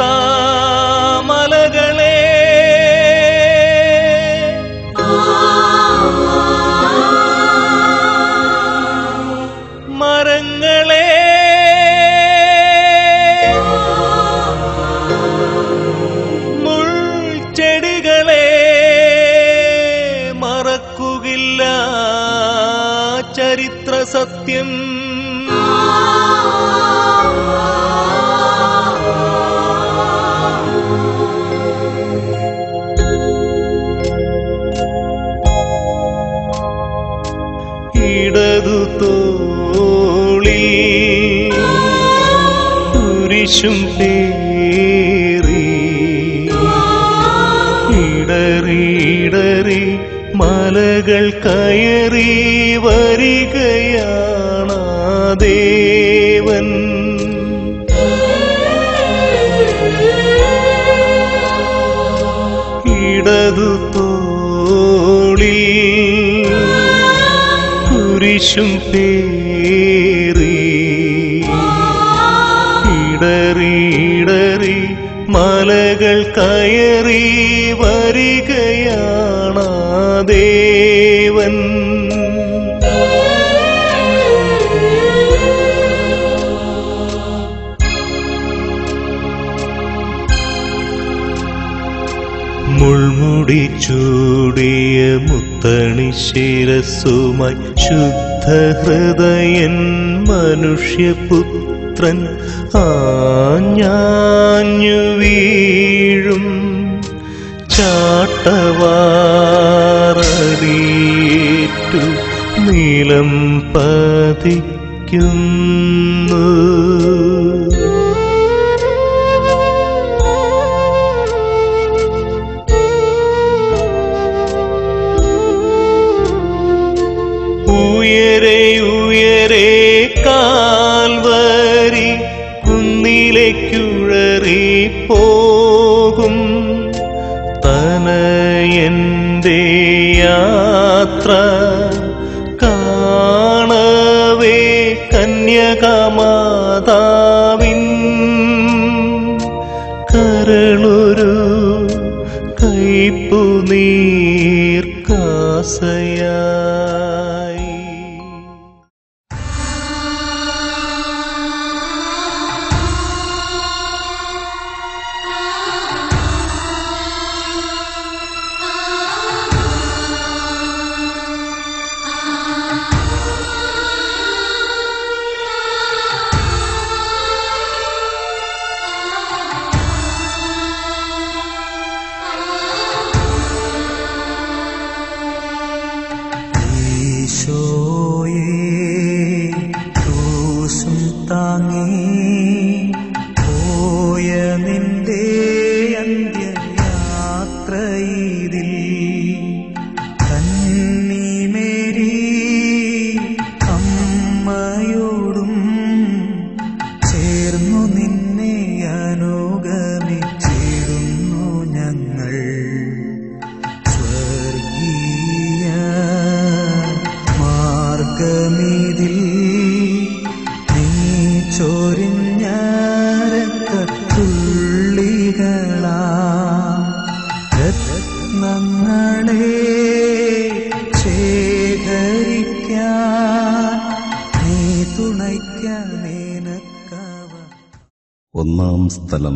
മലകളെ മരങ്ങളെ മുൾച്ചെടികളെ മറക്കുകില്ല ചരിത്ര സത്യം ഇടതു തോളിൽ കുരിശും പേറി ഇടറിയിടറി മലകൾ കയറി വരികയാണ് ദേവൻ ഇടതു തോളിൽ കുരിശും പേറി ഇടറിയിടറി മലകൾ കയറി വരികയാണ് ദേവൻ മുൾമുടി ചൂടിയ മുത്തണി ശിരസുമായി ശുദ്ധഹൃദയൻ മനുഷ്യപുത്രൻ ആഞ്ഞാഞ്ഞു വീഴും ചാട്ടവാറടിയേറ്റു നീലം പതിക്കുന്നു ഉയരെ ഉയരെ കാൽവരി കുന്നിലേക്കുഴറി പോകും തനയന്റെ യാത്ര കാണവേ കന്യകമാതാവിൻ കരളൊരു കൈപ്പു നീർക്കാസയായി ഈശോയേ ക്രൂശും താങ്ങി പോയ നിന്റെ അന്ത്യയാത്രയിതിൽ കന്നിമേരി അമ്മയോടും ചേർന്നു നിന്നെ അനുഗമിച്ചിടുന്നു ഞങ്ങൾ സ്വർഗീയ മാർഗമിതിൽ നീ ചൊരിഞ്ഞ രക്തത്തുള്ളികളാ രത്നങ്ങളെ ശേഖരിക്കാൻ നീ തുണയ്ക്കാൻ നിനക്കവ ഒന്നാം സ്ഥലം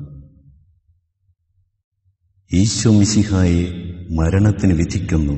ഈശോ മിശിഹായെ മരണത്തിന് വിധിക്കുന്നു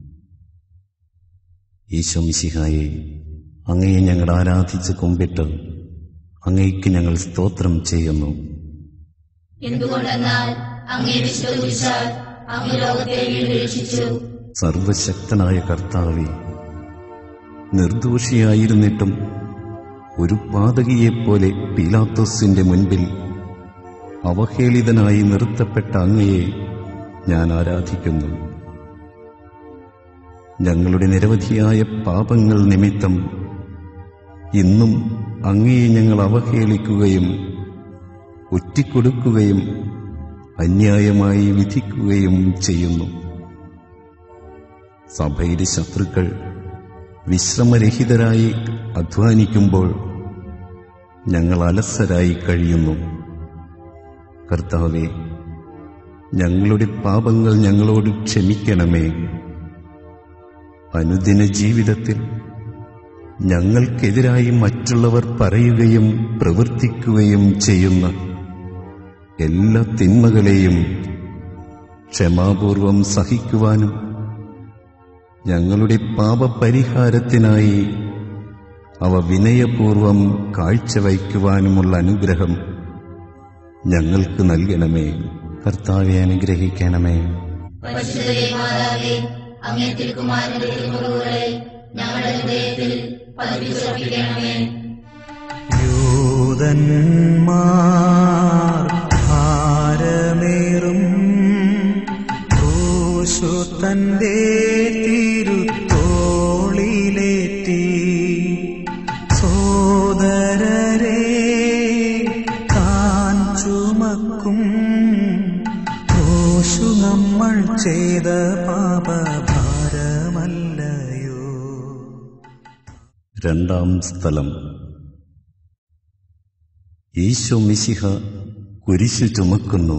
ഈശോ മിശിഹായെ അങ്ങയെ ഞങ്ങൾ ആരാധിച്ച് കുമ്പിട്ട് അങ്ങയ്ക്ക് ഞങ്ങൾ സ്തോത്രം ചെയ്യുന്നു എന്തുകൊണ്ടെന്നാൽ അങ്ങേ വിശ്വസിച്ചാൽ അങ്ങ് ലോകത്തെ വീണ്ടെടുപ്പിച്ചു സർവശക്തനായ കർത്താവെ നിർദോഷിയായിരുന്നിട്ടും ഒരു പാതകിയെപ്പോലെ പീലാത്തോസിന്റെ മുൻപിൽ അവഹേളിതനായി നിർത്തപ്പെട്ട അങ്ങയെ ഞാൻ ആരാധിക്കുന്നു ഞങ്ങളുടെ നിരവധിയായ പാപങ്ങൾ നിമിത്തം ഇന്നും അങ്ങയെ ഞങ്ങൾ അവഹേളിക്കുകയും ഒറ്റിക്കൊടുക്കുകയും അന്യായമായി വിധിക്കുകയും ചെയ്യുന്നു സഭയിലെ ശത്രുക്കൾ വിശ്രമരഹിതരായി അധ്വാനിക്കുമ്പോൾ ഞങ്ങൾ അലസരായി കഴിയുന്നു കർത്താവെ ഞങ്ങളുടെ പാപങ്ങൾ ഞങ്ങളോട് ക്ഷമിക്കണമേ അനുദിന ജീവിതത്തിൽ ഞങ്ങൾക്കെതിരായി മറ്റുള്ളവർ പറയുകയും പ്രവർത്തിക്കുകയും ചെയ്യുന്ന എല്ലാ തിന്മകളെയും ക്ഷമാപൂർവം സഹിക്കുവാനും ഞങ്ങളുടെ പാപപരിഹാരത്തിനായി അവ വിനയപൂർവം കാഴ്ചവയ്ക്കുവാനുമുള്ള അനുഗ്രഹം ഞങ്ങൾക്ക് നൽകണമേ കർത്താവെ അനുഗ്രഹിക്കണമേ പരിശുദ്ധരെ മാതാവേ അങ്ങേ തിരുക്കുമാരന്റെ തിരുമുറിവുകളെ ഞങ്ങളുടെ ഹൃദയത്തിൽ പതിപ്പിച്ചുറപ്പിക്കണമേ യൂതന്മാർ ഭാരമേറും ക്രൂശു തന്റെ തിരുത്തോളിലേറ്റി സോദരരെ താൻ ചുമക്കും ക്രൂശു നമ്മൾ ചെയ്ത പാപഭാരമല്ലയോ രണ്ടാം സ്ഥലം ഈശോ മിശിഹ കുരിശു ചുമക്കുന്നു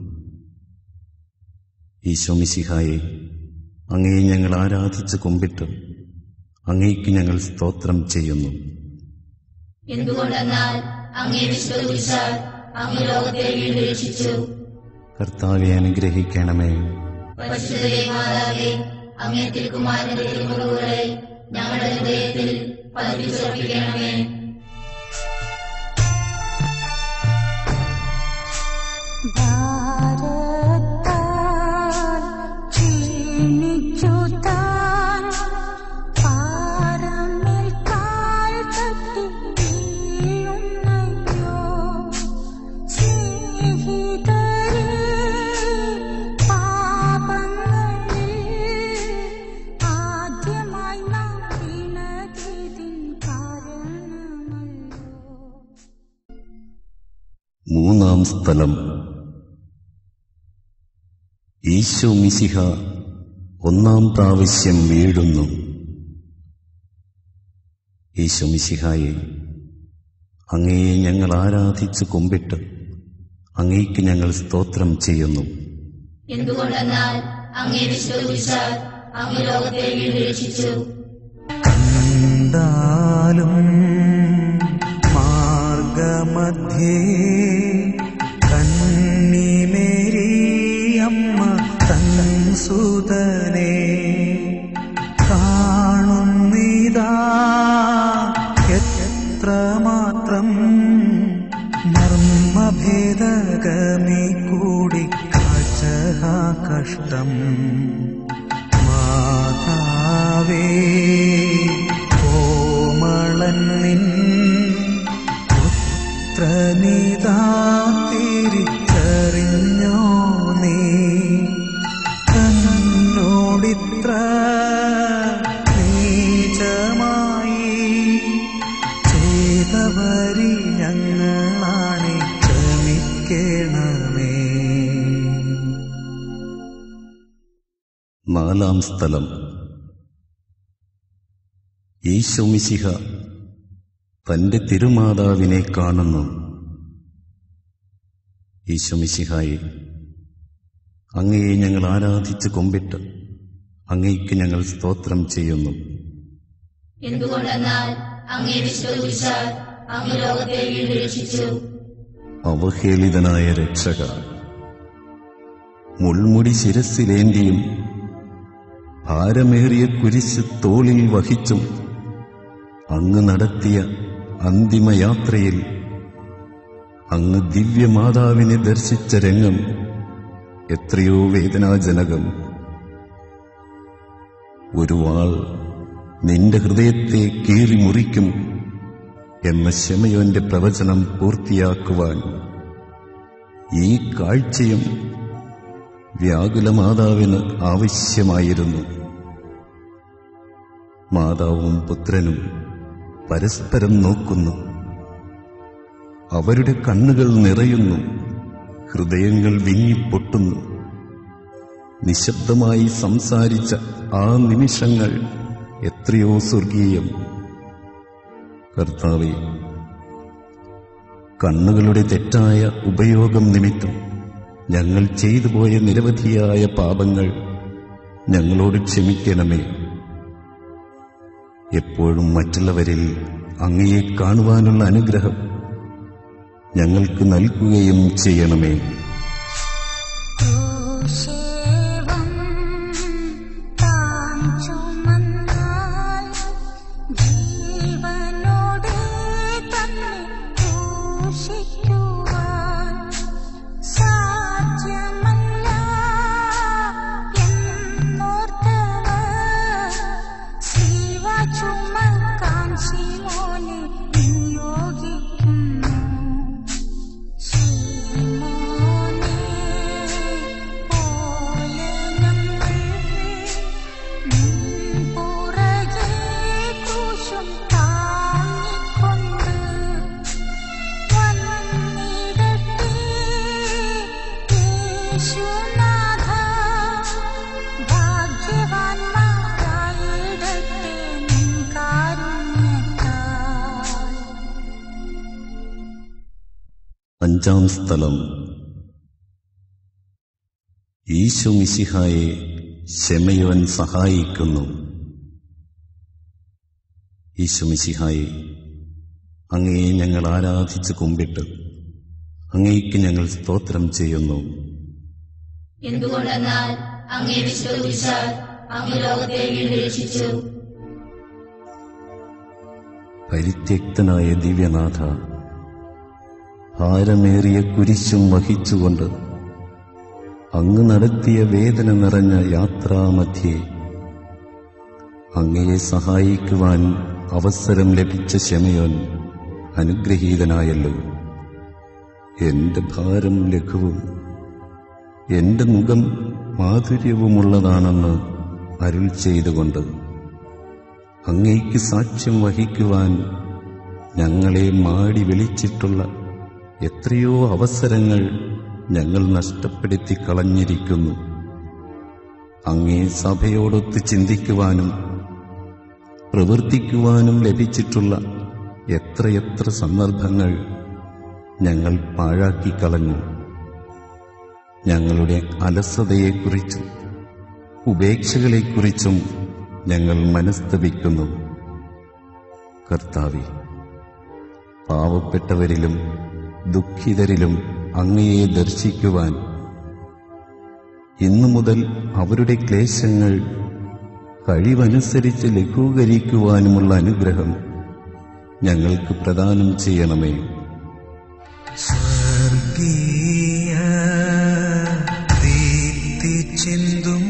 ഈശോ മിശിഹായെ അങ്ങയെ ഞങ്ങൾ ആരാധിച്ച് കുമ്പിട്ട് അങ്ങേക്ക് ഞങ്ങൾ സ്തോത്രം ചെയ്യുന്നു എന്തുകൊണ്ടെന്നാൽ അങ്ങേ വിശ്വസിച്ചാൽ അങ്ങ് ലോകത്തെ വീണ്ടും രക്ഷിച്ചു കർത്താവെ അനുഗ്രഹിക്കണമേ പരിശുദ്ധരെ മാതാവേ അങ്ങേ തിരുക്കുമാരന്റെ തിരുമുറിവുകളെ ഞങ്ങളുടെ ഹൃദയത്തിൽ പതിപ്പിച്ചുറപ്പിക്കണമേ ഭാരത്താൽ ക്ഷീണിച്ചു താൻ പാറമേൽ കാൽ തട്ടി വീഴുന്നയ്യോ സ്നേഹിതരേ പാപങ്ങളിൽ ആദ്യമായി നാം വീണതിൻ കാരണമല്ലോ മൂന്നാം സ്ഥലം ഈശോ മിശിഹ ഒന്നാം പ്രാവശ്യം വീഴുന്നു ഈശോ മിശിഹായെ അങ്ങയെ ഞങ്ങൾ ആരാധിച്ച് കുമ്പിട്ട് അങ്ങേക്ക് ഞങ്ങൾ സ്തോത്രം ചെയ്യുന്നു എന്തുകൊണ്ടെന്നാൽ അങ്ങേ വിശ്വസിച്ചാൽ അങ്ങ് ലോകത്തെ വീണ്ടും രക്ഷിച്ചു കണ്ടാലും മാർഗമധ്യേ കന്നിമേരി അമ്മ തൻ സുതനെ കാണുന്നിതാ എത്രമാത്രം മർമ്മഭേദകമി കൂടി കാഴ്ച കഷ്ടം മാതാവേ കോമളൻ നിൻ പുത്രനിതാ തിരിച്ചറിഞ്ഞോ നീ തന്നോടിത്ര നീചമായി ചെയ്തവരി ഞങ്ങളാണെ ക്ഷമിക്കണമേ നാലാം സ്ഥലം ഈശോ മിശിഹ തന്റെ തിരുമാതാവിനെ കാണുന്നു ഈശോ മിശിഹായെ അങ്ങയെ ഞങ്ങൾ ആരാധിച്ച് കൊമ്പിട്ട് അങ്ങയ്ക്ക് ഞങ്ങൾ സ്തോത്രം ചെയ്യുന്നു എന്തുകൊണ്ടെന്നാൽ അങ്ങേ വിശ്വസിച്ചാൽ അങ്ങ് ലോകത്തെ വീണ്ടും രക്ഷിച്ചു അവഹേളിതനായ രക്ഷക മുൾമുടി ശിരസിലേന്തിയും ഭാരമേറിയ കുരിശ് തോളിൽ വഹിച്ചും അങ്ങ് നടത്തിയ അന്തിമയാത്രയിൽ അങ്ങ് ദിവ്യമാതാവിനെ ദർശിച്ച രംഗം എത്രയോ വേദനാജനകം ഒരു വാൾ നിന്റെ ഹൃദയത്തെ കീറി മുറിക്കും എന്ന ശമയോന്റെ പ്രവചനം പൂർത്തിയാക്കുവാൻ ഈ കാഴ്ചയും വ്യാകുല മാതാവിന് ആവശ്യമായിരുന്നു മാതാവും പുത്രനും പരസ്പരം നോക്കുന്നു അവരുടെ കണ്ണുകൾ നിറയുന്നു ഹൃദയങ്ങൾ വിങ്ങിപ്പൊട്ടുന്നു നിശബ്ദമായി സംസാരിച്ച ആ നിമിഷങ്ങൾ എത്രയോ സ്വർഗീയം കർത്താവെ കണ്ണുകളുടെ തെറ്റായ ഉപയോഗം നിമിത്തം ഞങ്ങൾ ചെയ്തു പോയ നിരവധിയായ പാപങ്ങൾ ഞങ്ങളോട് ക്ഷമിക്കണമേ എപ്പോഴും മറ്റുള്ളവരിൽ അങ്ങയെ കാണുവാനുള്ള അനുഗ്രഹം ഞങ്ങൾക്ക് നൽകുകയും ചെയ്യണമേ ക്രൂശേവം താൻ ചുമന്നാൽ ജീവനോടെ തന്നെ ക്രൂശിക്കുവാൻ സാധ്യമല്ല എന്നോർത്തവർ ശിവ ചുമക്കാൻ ശിവോനെ നിയോഗിക്കുന്നു ശിമോനേ പോലെ നമ്മൾ പുറകെ ക്രൂശും താങ്ങിക്കൊണ്ട് വന്നിടട്ടെ യേശുനാഥ ഭാഗ്യവാന്മാരായിടട്ടെ നിൻ കാരുണ്യത്താൽ അഞ്ചാം സ്ഥലം ഈശോ മിശിഹായെ ശമയോൻ സഹായിക്കുന്നു ഈശോ മിശിഹായെ അങ്ങയെ ഞങ്ങൾ ആരാധിച്ച് കുമ്പിട്ട് അങ്ങേക്ക് ഞങ്ങൾ സ്തോത്രം ചെയ്യുന്നു എന്തുകൊണ്ടെന്നാൽ അങ്ങേ വിശ്വസിച്ചാൽ അങ്ങ് ലോകത്തെ വീണ്ടും രക്ഷിച്ചു പരിത്യക്തനായ ദിവ്യനാഥ ഭാരമേറിയ കുരിശും വഹിച്ചുകൊണ്ട് അങ്ങ് നടത്തിയ വേദന നിറഞ്ഞ യാത്രാമധ്യേ അങ്ങയെ സഹായിക്കുവാൻ അവസരം ലഭിച്ച ശമയോൻ അനുഗ്രഹീതനായല്ലോ എന്റെ ഭാരം ലഘുവും എന്റെ മുഖം മാധുര്യവുമുള്ളതാണെന്ന് അരുൾ ചെയ്തുകൊണ്ട് അങ്ങേക്ക് സാക്ഷ്യം വഹിക്കുവാൻ ഞങ്ങളെ മാടി വിളിച്ചിട്ടുള്ള എത്രയോ അവസരങ്ങൾ ഞങ്ങൾ നഷ്ടപ്പെടുത്തി കളഞ്ഞിരിക്കുന്നു അങ്ങേ സഭയോടൊത്ത് ചിന്തിക്കുവാനും പ്രവർത്തിക്കുവാനും ലഭിച്ചിട്ടുള്ള എത്രയെത്ര സന്ദർഭങ്ങൾ ഞങ്ങൾ പാഴാക്കി കളഞ്ഞു ഞങ്ങളുടെ അലസതയെക്കുറിച്ചും ഉപേക്ഷകളെക്കുറിച്ചും ഞങ്ങൾ മനസ്തപിക്കുന്നു കർത്താവെ പാവപ്പെട്ടവരിലും ദുഃഖിതരിലും അങ്ങയെ ദർശിക്കുവാൻ ഇന്നു മുതൽ അവരുടെ ക്ലേശങ്ങൾ കഴിവനുസരിച്ച് ലഘൂകരിക്കുവാനുമുള്ള അനുഗ്രഹം ഞങ്ങൾക്ക് പ്രദാനം ചെയ്യണമേ സ്വർഗീയ ദീപ്തി ചിന്തും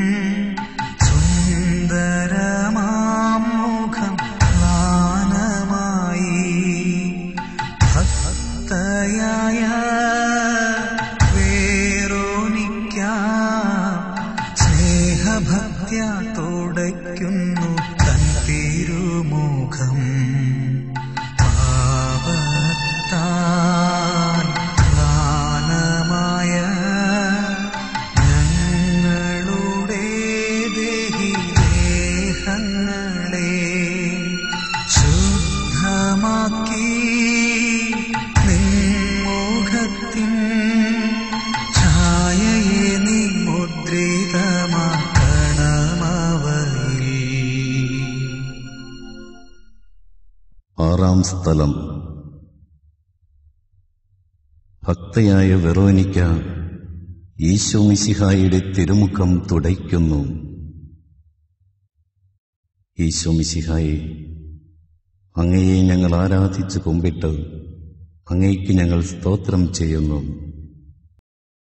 സുന്ദരമാം മുഖം മ്ലാനമായി ഭക്തയായ വേറോനിക്ക സ്നേഹഭക്ത്യ തുടയ്ക്കുന്നു തൻ തിരുമുഖം പാപത്താൽ മ്ലാനമായ ഞങ്ങളുടെ ദേഹിദേഹങ്ങളെ ശുദ്ധമാക്കി നിൻമുഖത്തിൻ ഛായയെ നീ മുദ്രിതമാക്കണമവയിൽ ആറാം സ്ഥലം ഭക്തയായ വെറോനിക്ക ഈശോ മിശിഹായുടെ തിരുമുഖം തുടയ്ക്കുന്നു ഈശോ മിശിഹായെ അങ്ങയെ ഞങ്ങൾ ആരാധിച്ച് കുമ്പിട്ട് അങ്ങയ്ക്ക് ഞങ്ങൾ സ്തോത്രം ചെയ്യുന്നു